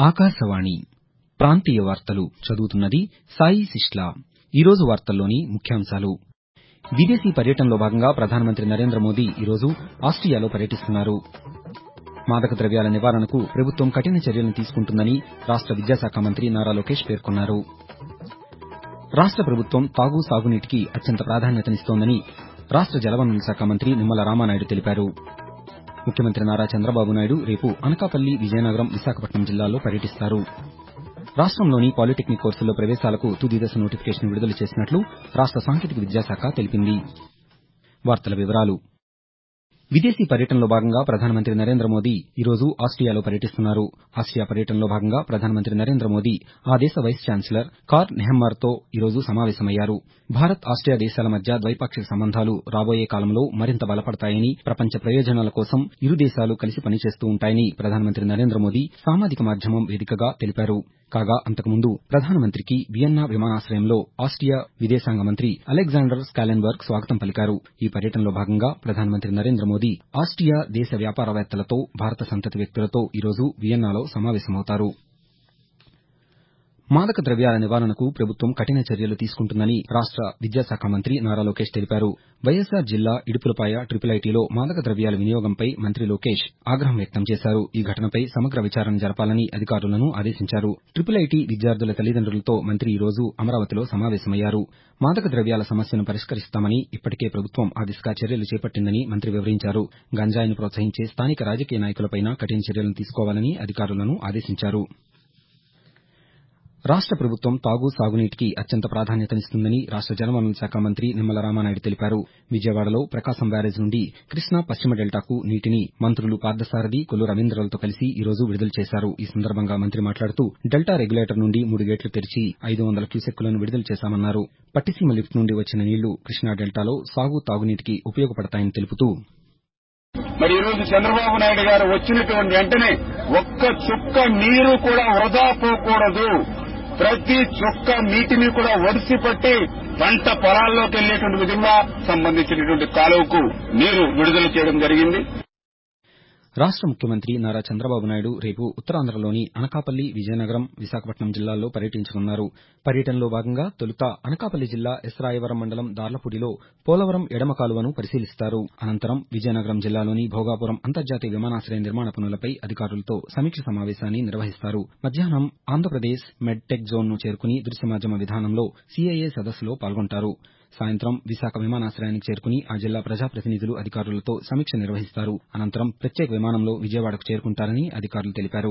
ఆకాశవాణి ప్రాంతీయ వార్తలు చదువుతున్నది సాయి సిస్లా ఈరోజు వార్తల్లోని ముఖ్యాంశాలు విదేశీ పర్యటనలో భాగంగా ప్రధానమంత్రి నరేంద్ర మోదీ ఈరోజు ఆస్టియాలో పర్యటిస్తున్నారు మాదక ద్రవ్యాల నివారణకు ప్రభుత్వం కఠిన చర్యలను తీసుకుంటుందని రాష్ట విద్యాశాఖ మంత్రి నారా లోకేష్ పేర్కొన్నారు రాష్ట ప్రభుత్వం తాగు సాగునీటికి అత్యంత ప్రాధాన్యతనిస్తోందని రాష్ట జలవనరుల శాఖ మంత్రి నిమ్మల రామానాయుడు తెలిపారు ముఖ్యమంత్రి నారా చంద్రబాబు నాయుడు రేపు అనకాపల్లి విజయనగరం విశాఖపట్నం జిల్లాల్లో పర్యటిస్తారు రాష్టంలోని పాలిటెక్నిక్ కోర్సుల్లో ప్రవేశాలకు తుది దశ నోటిఫికేషన్ విడుదల చేసినట్లు రాష్ట సాంకేతిక విద్యాశాఖ తెలిపింది విదేశీ పర్యటనలో భాగంగా ప్రధానమంత్రి నరేంద్ర మోదీ ఈరోజు ఆస్టియాలో పర్యటిస్తున్నారు ఆసియా పర్యటనలో భాగంగా ప్రధానమంత్రి నరేంద్ర మోదీ ఆ దేశ వైస్ ఛాన్సలర్ కార్ నెహమ్మర్తో ఈరోజు సమావేశమయ్యారు భారత్ ఆస్టియా దేశాల మధ్య ద్వైపాక్షిక సంబంధాలు రాబోయే కాలంలో మరింత బలపడతాయని ప్రపంచ ప్రయోజనాల కోసం ఇరు దేశాలు కలిసి పనిచేస్తూ ఉంటాయని ప్రధానమంత్రి నరేంద్ర మోదీ సామాజిక మాధ్యమం వేదికగా తెలిపారు కాగా అంతకుముందు ప్రధానమంత్రికి వియన్నా విమానాశయంలో ఆస్టియా విదేశాంగ మంత్రి అలెగ్జాండర్ స్కాలెన్బర్గ్ స్వాగతం పలికారు ఈ పర్యటనలో భాగంగా ప్రధానమంత్రి నరేంద్ర మోదీ ఆస్టియా దేశ వ్యాపారవేత్తలతో భారత సంతతి వ్యక్తులతో ఈరోజు వియన్నాలో సమావేశమవుతారు మాదక ద్రవ్యాల నివారణకు ప్రభుత్వం కఠిన చర్యలు తీసుకుంటుందని రాష్ట విద్యాశాఖ మంత్రి నారా లోకేష్ తెలిపారు వైఎస్సార్ జిల్లా ఇడుపులపాయ ట్రిపుల్ ఐటీలో మాదక ద్రవ్యాల వినియోగంపై మంత్రి లోకేష్ ఆగ్రహం వ్యక్తం చేశారు ఈ ఘటనపై సమగ్ర విచారణ జరపాలని అధికారులను ఆదేశించారు ట్రిపుల్ ఐటీ విద్యార్థుల తల్లిదండ్రులతో మంత్రి ఈరోజు అమరావతిలో సమావేశమయ్యారు మాదక ద్రవ్యాల సమస్యను పరిష్కరిస్తామని ఇప్పటికే ప్రభుత్వం ఆ దిశగా చర్యలు చేపట్టిందని మంత్రి వివరించారు గంజాయిని ప్రోత్సహించే స్థానిక రాజకీయ నాయకులపైనా కఠిన చర్యలను తీసుకోవాలని అధికారులను ఆదేశించారు రాష్ట ప్రభుత్వం తాగు సాగునీటికి అత్యంత ప్రాధాన్యతనిస్తుందని రాష్ట జలవనరుల శాఖ మంత్రి నిమ్మల రామానాయుడు తెలిపారు విజయవాడలో ప్రకాశం బ్యారేజ్ నుండి కృష్ణా పశ్చిమ డెల్టాకు నీటిని మంత్రులు పార్థసారథి కొల్లు రవీంద్రలతో కలిసి ఈరోజు విడుదల చేశారు ఈ సందర్భంగా మంత్రి మాట్లాడుతూ డెల్టా రెగ్యులేటర్ నుండి మూడు గేట్లు తెరిచి ఐదు వందల క్యూసెక్కులను విడుదల చేశామన్నారు పట్టిసీమ లిఫ్ట్ నుండి వచ్చిన నీళ్లు కృష్ణా డెల్టాలో సాగు తాగునీటికి ఉపయోగపడతాయని తెలుపుతూ మరి ఈ రోజు చంద్రబాబు నాయుడు గారు వచ్చినటువంటి వెంటనే ఒక్క చుక్క నీరు కూడా వృధా పోకూడదు ప్రతి చుక్క నీటిని కూడా ఒడిసి పట్టి పంట పొలాల్లోకి వెళ్లేటువంటి విధంగా సంబంధించినటువంటి కాలువకు నీరు విడుదల చేయడం జరిగింది రాష్ట ముఖ్యమంత్రి నారా చంద్రబాబు నాయుడు రేపు ఉత్తరాంధ్రలోని అనకాపల్లి విజయనగరం విశాఖపట్నం జిల్లాల్లో పర్యటించనున్నారు పర్యటనలో భాగంగా తొలుత అనకాపల్లి జిల్లా ఎస్రాయవరం మండలం దార్లపూడిలో పోలవరం ఎడమ కాలువను పరిశీలిస్తారు అనంతరం విజయనగరం జిల్లాలోని భోగాపురం అంతర్జాతీయ విమానాశయ నిర్మాణ పనులపై అధికారులతో సమీక్ష సమావేశాన్ని నిర్వహిస్తారు మధ్యాహ్నం ఆంధ్రప్రదేశ్ మెడ్టెక్ జోన్ను చేరుకుని దృశ్య మాధ్యమ విధానంలో సీఐఏ సదస్సులో పాల్గొంటారు సాయంత్రం విశాఖ విమానాశయానికి చేరుకుని ఆ జిల్లా ప్రజాప్రతినిధులు అధికారులతో సమీక్ష నిర్వహిస్తారు అనంతరం ప్రత్యేక విమానంలో విజయవాడకు చేరుకుంటారని అధికారులు తెలిపారు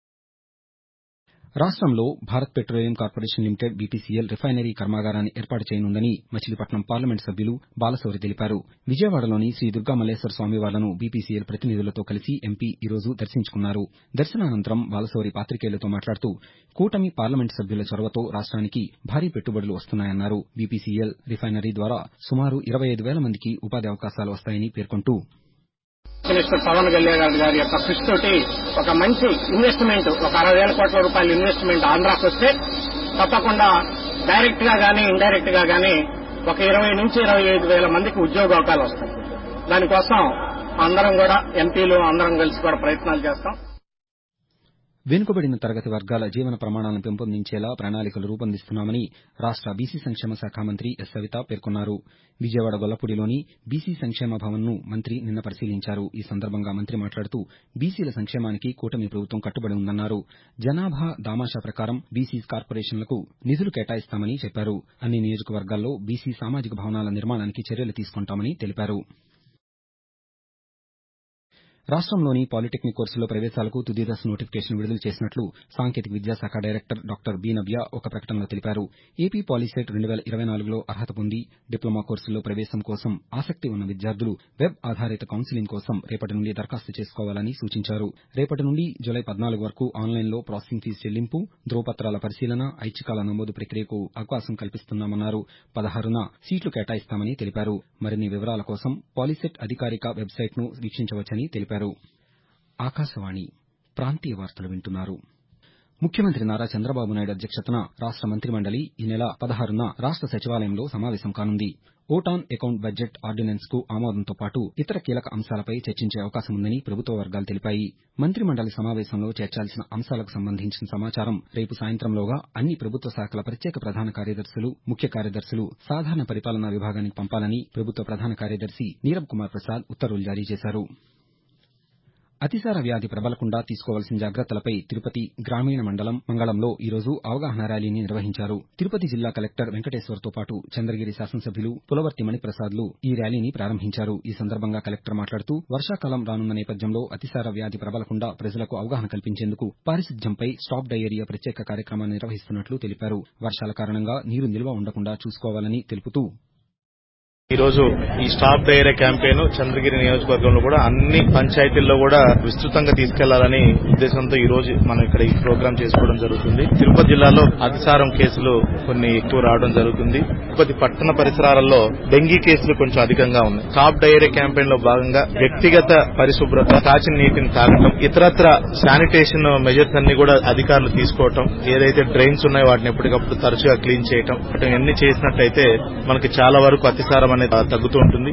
రాష్టంలో Bharat petroleum corporation limited BPCL refinery కర్మాగారాన్ని ఏర్పాటు చేయనుందని మచిలీపట్నం పార్లమెంటు సభ్యులు బాలశౌరి తెలిపారు విజయవాడలోని శ్రీ దుర్గా మల్లేశ్వర స్వామివార్లను బీపీసీఎల్ ప్రతినిధులతో కలిసి ఎంపీ ఈరోజు దర్శించుకున్నారు దర్శనానంతరం బాలశౌరి పాతికేయులతో మాట్లాడుతూ కూటమి పార్లమెంటు సభ్యుల చొరవతో రాష్ట్రానికి భారీ పెట్టుబడులు వస్తున్నాయన్నారు బీపీసీఎల్ రిఫైనరీ ద్వారా సుమారు ఇరవై ఐదు వేల మందికి ఉపాధి అవకాశాలు వస్తాయని పేర్కొంటూ మినిస్టర్ పవన్ కళ్యాణ్ గారి యొక్క కృషి తోటి ఒక మంచి ఇన్వెస్ట్మెంట్ ఒక అరవై వేల కోట్ల రూపాయల ఇన్వెస్ట్మెంట్ ఆంధ్రాకి వస్తే తప్పకుండా డైరెక్ట్ గా గానీ ఇండైరెక్ట్ గా గానీ ఒక ఇరవై నుంచి ఇరవై ఐదు వేల మందికి ఉద్యోగ అవకాశాలు వస్తాయి దానికోసం అందరం కూడా ఎంపీలు అందరం కలిసి కూడా ప్రయత్నాలు చేస్తాం వెనుకబడిన తరగతి వర్గాల జీవన ప్రమాణాలను పెంపొందించేలా ప్రణాళికలు రూపొందిస్తున్నామని రాష్ట బీసీ సంక్షేమ శాఖ మంత్రి ఎస్ సవిత పేర్కొన్నారు విజయవాడ గొల్లపూడిలోని బీసీ సంక్షేమ భవన్ను మంత్రి నిన్న పరిశీలించారు ఈ సందర్భంగా మంత్రి మాట్లాడుతూ బీసీల సంక్షేమానికి కూటమి ప్రభుత్వం కట్టుబడి ఉందన్నారు జనాభా దామాషా ప్రకారం బీసీ కార్పొరేషన్లకు నిధులు కేటాయిస్తామని చెప్పారు అన్ని నియోజకవర్గాల్లో బీసీ సామాజిక భవనాల నిర్మాణానికి చర్యలు తీసుకుంటామని తెలిపారు రాష్టంలోని పాలిటెక్నిక్ కోర్సుల్లో ప్రవేశాలకు తుది దశ నోటిఫికేషన్ విడుదల చేసినట్లు సాంకేతిక విద్యాశాఖ డైరెక్టర్ డాక్టర్ బి నవ్య ఒక ప్రకటనలో తెలిపారు ఏపీ పాలీసెట్ రెండు వేల ఇరవై నాలుగులో అర్హత పొంది డిప్లొమా కోర్సుల్లో ప్రవేశం కోసం ఆసక్తి ఉన్న విద్యార్థులు వెబ్ ఆధారిత కౌన్సిలింగ్ కోసం రేపటి నుండి దరఖాస్తు చేసుకోవాలని సూచించారు రేపటి నుండి జులై పద్నాలుగు వరకు ఆన్లైన్లో ప్రాసెసింగ్ ఫీజు చెల్లింపు ధ్రువపత్రాల పరిశీలన ఐచ్ఛికాల నమోదు ప్రక్రియకు అవకాశం కల్పిస్తున్నామన్నారు పదహారున సీట్లు కేటాయిస్తామని తెలిపారు మరిన్ని వివరాల కోసం పాలీసెట్ అధికారిక వెబ్సైట్ను వీక్షించవచ్చని తెలిపారు ఆకాశవాణి ప్రాంతీయ వార్తలు వింటున్నారు ముఖ్యమంత్రి నారా చంద్రబాబు నాయుడు అధ్యక్షతన రాష్ట మంత్రిమండలి ఈ నెల పదహారున రాష్ట సచివాలయంలో సమావేశం కానుంది ఓటాన్ అకౌంట్ బడ్జెట్ ఆర్డినెన్స్ కు ఆమోదంతో పాటు ఇతర కీలక అంశాలపై చర్చించే అవకాశం ఉందని ప్రభుత్వ వర్గాలు తెలిపాయి మంత్రిమండలి సమావేశంలో చేర్చాల్సిన అంశాలకు సంబంధించిన సమాచారం రేపు సాయంత్రంలోగా అన్ని ప్రభుత్వ శాఖల ప్రత్యేక ప్రధాన కార్యదర్శులు ముఖ్య కార్యదర్శులు సాధారణ పరిపాలనా విభాగానికి పంపాలని ప్రభుత్వ ప్రధాన కార్యదర్శి నీరబ్ కుమార్ ప్రసాద్ ఉత్తర్వులు జారీ చేశారు అతిసార వ్యాధి ప్రబలకుండా తీసుకోవాల్సిన జాగ్రత్తలపై తిరుపతి గ్రామీణ మండలం మంగళంలో ఈరోజు అవగాహన ర్యాలీని నిర్వహించారు తిరుపతి జిల్లా కలెక్టర్ వెంకటేశ్వర్తో పాటు చంద్రగిరి శాసనసభ్యులు పులవర్తి మణిప్రసాద్లు ఈ ర్యాలీని ప్రారంభించారు ఈ సందర్భంగా కలెక్టర్ మాట్లాడుతూ వర్షాకాలం రానున్న నేపథ్యంలో అతిసార వ్యాధి ప్రబలకుండా ప్రజలకు అవగాహన కల్పించేందుకు పారిశుద్ధ్యంపై స్టాప్ డయేరియా ప్రత్యేక కార్యక్రమాన్ని నిర్వహిస్తున్నట్లు తెలిపారు వర్షాల కారణంగా నీరు నిల్వ ఉండకుండా చూసుకోవాలని తెలుపుతూ ఈ రోజు ఈ స్టాప్ డైరీ క్యాంపెయిన్ చంద్రగిరి నియోజకవర్గంలో కూడా అన్ని పంచాయతీల్లో కూడా విస్తృతంగా తీసుకెళ్లాలని ఉద్దేశంతో ఈ రోజు మనం ఇక్కడ ఈ ప్రోగ్రామ్ చేసుకోవడం జరుగుతుంది తిరుపతి జిల్లాలో అతిసారం కేసులు కొన్ని ఎక్కువ రావడం జరుగుతుంది తిరుపతి పట్టణ పరిసరాలలో డెంగీ కేసులు కొంచెం అధికంగా ఉన్నాయి స్టాప్ డైరీ క్యాంపెయిన్ లో భాగంగా వ్యక్తిగత పరిశుభ్రత కాచిన నీటిని తాగటం ఇతరత్ర శానిటేషన్ మెజర్స్ అన్ని కూడా అధికారులు తీసుకోవటం ఏదైతే డ్రైన్స్ ఉన్నాయో వాటిని ఎప్పటికప్పుడు తరచుగా క్లీన్ చేయటం ఇవన్నీ చేసినట్లయితే మనకి చాలా వరకు అతిసారం అనేది తగ్గుతూ ఉంటుంది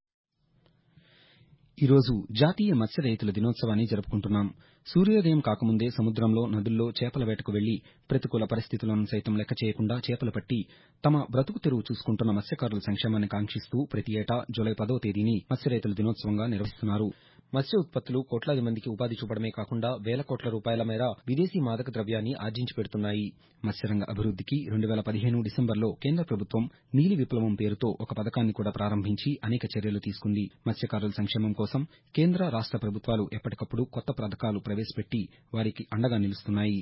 ఈరోజు జాతీయ మత్స్య రైతుల దినోత్సవాన్ని జరుపుకుంటున్నాం సూర్యోదయం కాకముందే సముద్రంలో నదుల్లో చేపల వేటకు వెళ్లి ప్రతికూల పరిస్థితులను సైతం లెక్క చేయకుండా చేపలు పట్టి తమ బ్రతుకు తెరువు చూసుకుంటున్న మత్స్యకారుల సంక్షేమాన్ని కాంక్షిస్తూ ప్రతి ఏటా జూలై పదో తేదీని మత్స్య రైతుల దినోత్సవంగా నిర్వహిస్తున్నారు మత్స్య ఉత్పత్తులు కోట్లాది మందికి ఉపాధి చూపడమే కాకుండా వేల కోట్ల రూపాయల మేర విదేశీ మాదక ద్రవ్యాన్ని ఆర్జించి పెడుతున్నాయి మత్స్యరంగ అభివృద్దికి రెండు వేల పదిహేను డిసెంబర్లో కేంద్ర ప్రభుత్వం నీలి విప్లవం పేరుతో ఒక పథకాన్ని కూడా ప్రారంభించి అనేక చర్యలు తీసుకుంది మత్స్యకారుల సంక్షేమం కోసం కేంద్ర రాష్ట ప్రభుత్వాలు ఎప్పటికప్పుడు కొత్త పథకాలు ప్రవేశపెట్టి వారికి అండగా నిలుస్తున్నాయి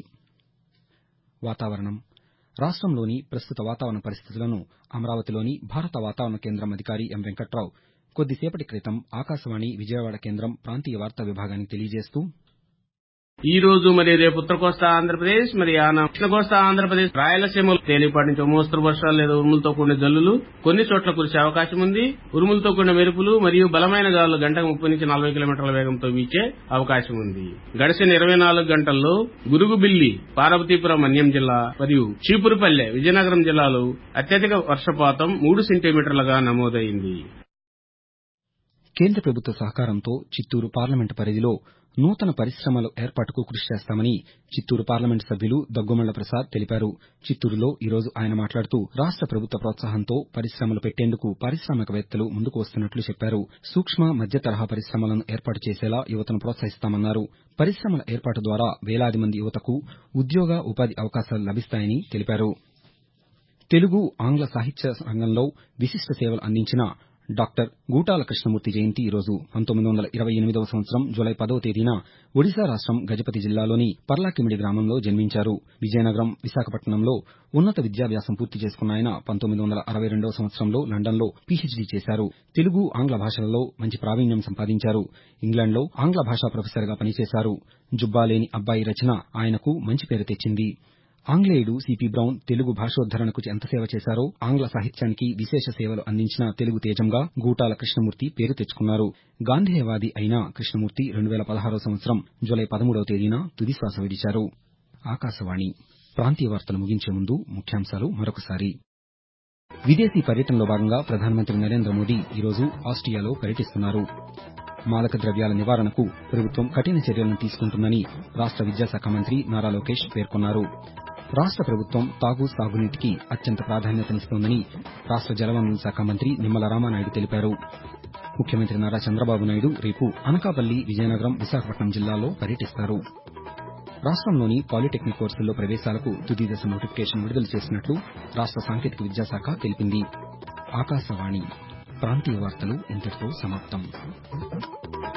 వాతావరణం రాష్టంలోని ప్రస్తుత వాతావరణ పరిస్థితులను అమరావతిలోని భారత వాతావరణ కేంద్రం అధికారి ఎం వెంకట్రావు కొద్దిసేపటి క్రితం ఆకాశవాణి విజయవాడ కేంద్రం ప్రాంతీయ వార్తా విభాగానికి తెలియజేస్తూ ఈ రోజు మరి రేపు ఉత్తర కోస్తా ఆంధ్రప్రదేశ్ మరి ఆన దక్షిణ కోస్తా ఆంధ్రప్రదేశ్ రాయలసీమ తేలిపాటి నుంచి మోస్తరు వర్షాలు లేదా ఉరుములతో కూడిన జల్లులు కొన్ని చోట్ల కురిసే అవకాశం ఉంది ఉరుములతో కూడిన మెరుపులు మరియు బలమైన గాలులు గంటకు ముప్పై నుంచి నలభై కిలోమీటర్ల వేగంతో వీచే అవకాశం ఉంది గడిచిన ఇరవై నాలుగు గంటల్లో గురుగుబిల్లి పార్వతీపురం మన్యం జిల్లా మరియు చీపురుపల్లె విజయనగరం జిల్లాలో అత్యధిక వర్షపాతం మూడు సెంటీమీటర్లుగా నమోదైంది కేంద్ర ప్రభుత్వ సహకారంతో చిత్తూరు పార్లమెంటు పరిధిలో నూతన పరిశ్రమల ఏర్పాటుకు కృషి చేస్తామని చిత్తూరు పార్లమెంటు సభ్యులు దగ్గుమళ్ల ప్రసాద్ తెలిపారు చిత్తూరులో ఈరోజు ఆయన మాట్లాడుతూ రాష్ట ప్రభుత్వ ప్రోత్సాహంతో పరిశ్రమలు పెట్టేందుకు పారిశ్రామికవేత్తలు ముందుకు వస్తున్నట్లు చెప్పారు సూక్ష్మ మధ్య తరహా పరిశ్రమలను ఏర్పాటు చేసేలా యువతను ప్రోత్సహిస్తామన్నారు పరిశ్రమల ఏర్పాటు ద్వారా వేలాది మంది యువతకు ఉద్యోగ ఉపాధి అవకాశాలు లభిస్తాయని తెలిపారు తెలుగు ఆంగ్ల సాహిత్య రంగంలో విశిష్ట సేవలు అందించిన డాక్టర్ గూటాల కృష్ణమూర్తి జయంతి ఈరోజు పంతొమ్మిది వందల ఇరవై ఎనిమిదవ సంవత్సరం జూలై పదవ తేదీన ఒడిశా రాష్టం గజపతి జిల్లాలోని పర్లాకిమిడి గ్రామంలో జన్మించారు విజయనగరం విశాఖపట్నంలో ఉన్నత విద్యాభ్యాసం పూర్తి చేసుకున్న ఆయన పంతొమ్మిది వందల అరవై రెండవ సంవత్సరంలో లండన్లో పీహెచ్డీ చేశారు తెలుగు ఆంగ్ల భాషలలో మంచి ప్రావీణ్యం సంపాదించారు ఇంగ్లాండ్లో ఆంగ్ల భాషా ప్రొఫెసర్గా పనిచేశారు జుబ్బాలేని అబ్బాయి రచన ఆయనకు మంచి పేరు తెచ్చింది ఆంగ్లేయుడు సిపి బ్రౌన్ తెలుగు భాషోద్దరణకు ఎంత సేవ చేశారో ఆంగ్ల సాహిత్యానికి విశేష సేవలు అందించిన తెలుగు తేజంగా గూటాల కృష్ణమూర్తి పేరు తెచ్చుకున్నారు గాంధేయవాది అయిన కృష్ణమూర్తి రెండు వేల పదహారవ సంవత్సరం జూలై పదమూడవ తేదీన తుదిశ్వాస విడిచారు ఆకాశవాణి ప్రాంతీయ వార్తలు ముగించే ముందు ముఖ్యాంశాలు మరొకసారి విదేశీ పర్యటనలో భాగంగా ప్రధానమంత్రి నరేంద్ర మోదీ ఈరోజు ఆస్ట్రియాలో పర్యటిస్తున్నారు మాదక ద్రవ్యాల నివారణకు ప్రభుత్వం కఠిన చర్యలను తీసుకుంటుందని రాష్ట విద్యాశాఖ మంత్రి నారా లోకేష్ పేర్కొన్నారు రాష్ట ప్రభుత్వం తాగు సాగునీటికి అత్యంత ప్రాధాన్యతనిస్తోందని రాష్ట జలవనరుల శాఖ మంత్రి నిమ్మల రామానాయుడు తెలిపారు ముఖ్యమంత్రి నారా చంద్రబాబు నాయుడు రేపు అనకాపల్లి విజయనగరం విశాఖపట్నం జిల్లాల్లో పర్యటిస్తారు రాష్టంలోని పాలిటెక్నిక్ కోర్సుల్లో ప్రవేశాలకు తుది దశ నోటిఫికేషన్ విడుదల చేసినట్లు రాష్ట సాంకేతిక విద్యాశాఖ తెలిపింది ఆకాశవాణి ప్రాంతీయ వార్తలు ఇంతటితో సమాప్తం